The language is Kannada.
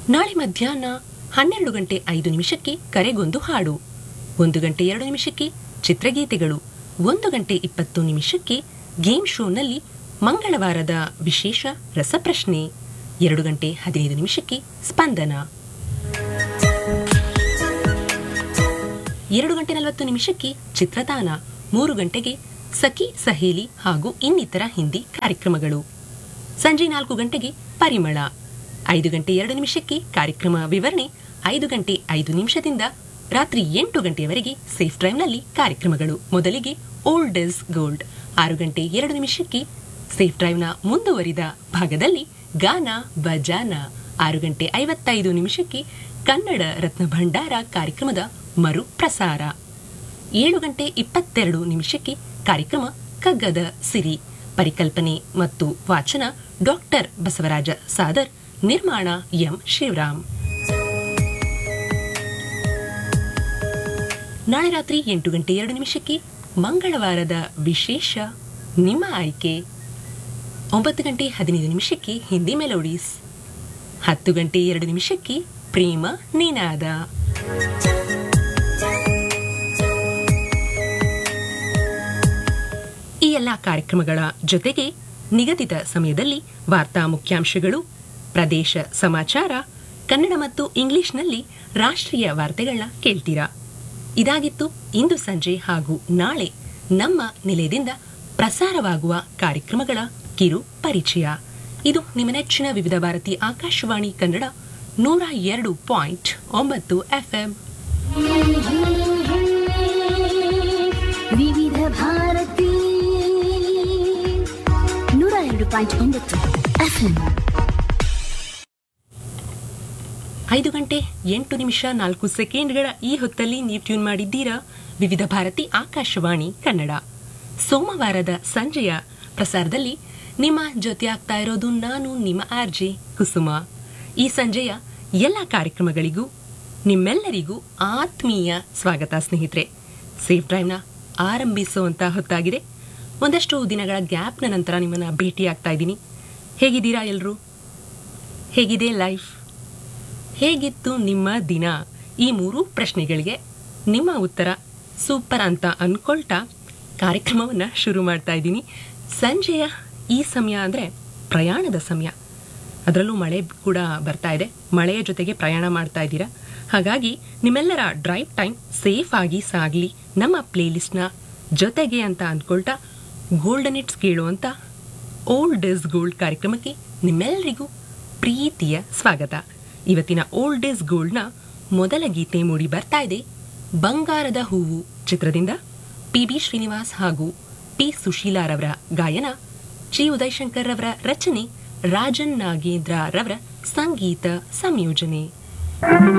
ನಾಳೆ ಮಧ್ಯಾಹ್ನ ಹನ್ನೆರಡು ಗಂಟೆ ಐದು ನಿಮಿಷಕ್ಕೆ ಕರೆಗೊಂದು ಹಾಡು ಒಂದು ಗಂಟೆ ಎರಡು ನಿಮಿಷಕ್ಕೆ ಚಿತ್ರಗೀತೆಗಳು ಒಂದು ಗಂಟೆ ಇಪ್ಪತ್ತು ನಿಮಿಷಕ್ಕೆ ಗೇಮ್ ಶೋನಲ್ಲಿ ಮಂಗಳವಾರದ ವಿಶೇಷ ರಸಪ್ರಶ್ನೆ ಎರಡು ಗಂಟೆ ಹದಿನೈದು ನಿಮಿಷಕ್ಕೆ ಸ್ಪಂದನ ಎರಡು ಗಂಟೆ ನಲವತ್ತು ನಿಮಿಷಕ್ಕೆ ಚಿತ್ರತಾನ ಮೂರು ಗಂಟೆಗೆ ಸಖಿ ಸಹೇಲಿ ಹಾಗೂ ಇನ್ನಿತರ ಹಿಂದಿ ಕಾರ್ಯಕ್ರಮಗಳು ಸಂಜೆ ನಾಲ್ಕು ಗಂಟೆಗೆ ಪರಿಮಳ ಐದು ಗಂಟೆ ಎರಡು ನಿಮಿಷಕ್ಕೆ ಕಾರ್ಯಕ್ರಮ ವಿವರಣೆ ಐದು ಗಂಟೆ ಐದು ನಿಮಿಷದಿಂದ ರಾತ್ರಿ ಎಂಟು ಗಂಟೆಯವರೆಗೆ ಸೇಫ್ ಡ್ರೈವ್ನಲ್ಲಿ ಕಾರ್ಯಕ್ರಮಗಳು ಮೊದಲಿಗೆ ಓಲ್ಡ್ ಇಸ್ ಗೋಲ್ಡ್ ಆರು ಗಂಟೆ ಎರಡು ನಿಮಿಷಕ್ಕೆ ಸೇಫ್ ಡ್ರೈವ್ನ ಮುಂದುವರಿದ ಭಾಗದಲ್ಲಿ ಗಾನ ಬಜಾನ ಆರು ಗಂಟೆ ಐವತ್ತೈದು ನಿಮಿಷಕ್ಕೆ ಕನ್ನಡ ರತ್ನ ಭಂಡಾರ ಕಾರ್ಯಕ್ರಮದ ಮರು ಪ್ರಸಾರ ಏಳು ಗಂಟೆ ಇಪ್ಪತ್ತೆರಡು ನಿಮಿಷಕ್ಕೆ ಕಾರ್ಯಕ್ರಮ ಕಗ್ಗದ ಸಿರಿ ಪರಿಕಲ್ಪನೆ ಮತ್ತು ವಾಚನ ಡಾಕ್ಟರ್ ಬಸವರಾಜ ಸಾದರ್ ನಿರ್ಮಾಣ ಎಂ ಶಿವರಾಮ್ ನಾಳೆ ರಾತ್ರಿ ಎಂಟು ಗಂಟೆ ಎರಡು ನಿಮಿಷಕ್ಕೆ ಮಂಗಳವಾರದ ವಿಶೇಷ ನಿಮ್ಮ ಆಯ್ಕೆ ಒಂಬತ್ತು ಗಂಟೆ ಹದಿನೈದು ನಿಮಿಷಕ್ಕೆ ಹಿಂದಿ ಮೆಲೋಡೀಸ್ ಹತ್ತು ಗಂಟೆ ಎರಡು ನಿಮಿಷಕ್ಕೆ ಪ್ರೇಮ ನಿನಾದ ಈ ಎಲ್ಲ ಕಾರ್ಯಕ್ರಮಗಳ ಜೊತೆಗೆ ನಿಗದಿತ ಸಮಯದಲ್ಲಿ ವಾರ್ತಾ ಮುಖ್ಯಾಂಶಗಳು ಪ್ರದೇಶ ಸಮಾಚಾರ ಕನ್ನಡ ಮತ್ತು ಇಂಗ್ಲಿಷ್ನಲ್ಲಿ ರಾಷ್ಟ್ರೀಯ ವಾರ್ತೆಗಳನ್ನ ಕೇಳ್ತೀರಾ ಇದಾಗಿತ್ತು ಇಂದು ಸಂಜೆ ಹಾಗೂ ನಾಳೆ ನಮ್ಮ ನಿಲಯದಿಂದ ಪ್ರಸಾರವಾಗುವ ಕಾರ್ಯಕ್ರಮಗಳ ಕಿರು ಪರಿಚಯ ಇದು ನಿಮ್ಮ ನೆಚ್ಚಿನ ವಿವಿಧ ಭಾರತಿ ಆಕಾಶವಾಣಿ ಕನ್ನಡ ನೂರ ಎರಡು ಪಾಯಿಂಟ್ ಒಂಬತ್ತು ಎಫ್ಎಂ ವಿವಿಧ ಭಾರತಿ ನೂರ ಎರಡು ಪಾಯಿಂಟ್ ಒಂಬತ್ತು ಎಫ್ಎಂ ಐದು ಗಂಟೆ ಎಂಟು ನಿಮಿಷ ನಾಲ್ಕು ಸೆಕೆಂಡ್ಗಳ ಈ ಹೊತ್ತಲ್ಲಿ ನೀವು ಟ್ಯೂನ್ ಮಾಡಿದ್ದೀರಾ ವಿವಿಧ ಭಾರತಿ ಆಕಾಶವಾಣಿ ಕನ್ನಡ ಸೋಮವಾರದ ಸಂಜೆಯ ಪ್ರಸಾರದಲ್ಲಿ ನಿಮ್ಮ ಜೊತೆ ಆಗ್ತಾ ಇರೋದು ನಾನು ನಿಮ್ಮ ಆರ್ಜೆ ಕುಸುಮ ಈ ಸಂಜೆಯ ಎಲ್ಲ ಕಾರ್ಯಕ್ರಮಗಳಿಗೂ ನಿಮ್ಮೆಲ್ಲರಿಗೂ ಆತ್ಮೀಯ ಸ್ವಾಗತ ಸ್ನೇಹಿತರೆ ಸೇಫ್ ಡ್ರೈವ್ನ ಆರಂಭಿಸುವಂತ ಹೊತ್ತಾಗಿದೆ ಒಂದಷ್ಟು ದಿನಗಳ ಗ್ಯಾಪ್ನ ನಂತರ ನಿಮ್ಮನ್ನ ಭೇಟಿ ಆಗ್ತಾ ಇದ್ದೀನಿ ಹೇಗಿದ್ದೀರಾ ಎಲ್ಲರೂ ಹೇಗಿದೆ ಲೈಫ್ ಹೇಗಿತ್ತು ನಿಮ್ಮ ದಿನ ಈ ಮೂರು ಪ್ರಶ್ನೆಗಳಿಗೆ ನಿಮ್ಮ ಉತ್ತರ ಸೂಪರ್ ಅಂತ ಅನ್ಕೊಳ್ತಾ ಕಾರ್ಯಕ್ರಮವನ್ನು ಶುರು ಮಾಡ್ತಾ ಇದ್ದೀನಿ ಸಂಜೆಯ ಈ ಸಮಯ ಅಂದರೆ ಪ್ರಯಾಣದ ಸಮಯ ಅದರಲ್ಲೂ ಮಳೆ ಕೂಡ ಬರ್ತಾ ಇದೆ ಮಳೆಯ ಜೊತೆಗೆ ಪ್ರಯಾಣ ಮಾಡ್ತಾ ಇದ್ದೀರಾ ಹಾಗಾಗಿ ನಿಮ್ಮೆಲ್ಲರ ಡ್ರೈವ್ ಟೈಮ್ ಸೇಫ್ ಆಗಿ ಸಾಗಲಿ ನಮ್ಮ ಪ್ಲೇಲಿಸ್ಟ್ನ ಜೊತೆಗೆ ಅಂತ ಅಂದ್ಕೊಳ್ತಾ ಗೋಲ್ಡನ್ ಇಟ್ಸ್ ಕೇಳುವಂಥ ಓಲ್ಡ್ ಇಸ್ ಗೋಲ್ಡ್ ಕಾರ್ಯಕ್ರಮಕ್ಕೆ ನಿಮ್ಮೆಲ್ಲರಿಗೂ ಪ್ರೀತಿಯ ಸ್ವಾಗತ ಇವತ್ತಿನ ಓಲ್ಡ್ ಇಸ್ ಗೋಲ್ಡ್ನ ಮೊದಲ ಗೀತೆ ಮೂಡಿ ಬರ್ತಾ ಇದೆ ಬಂಗಾರದ ಹೂವು ಚಿತ್ರದಿಂದ ಪಿ ಬಿ ಶ್ರೀನಿವಾಸ್ ಹಾಗೂ ಪಿ ಸುಶೀಲಾರವರ ಗಾಯನ ಜಿ ಉದಯಶಂಕರ್ ರವರ ರಚನೆ ರಾಜನ್ ನಾಗೇಂದ್ರ ರವರ ಸಂಗೀತ ಸಂಯೋಜನೆ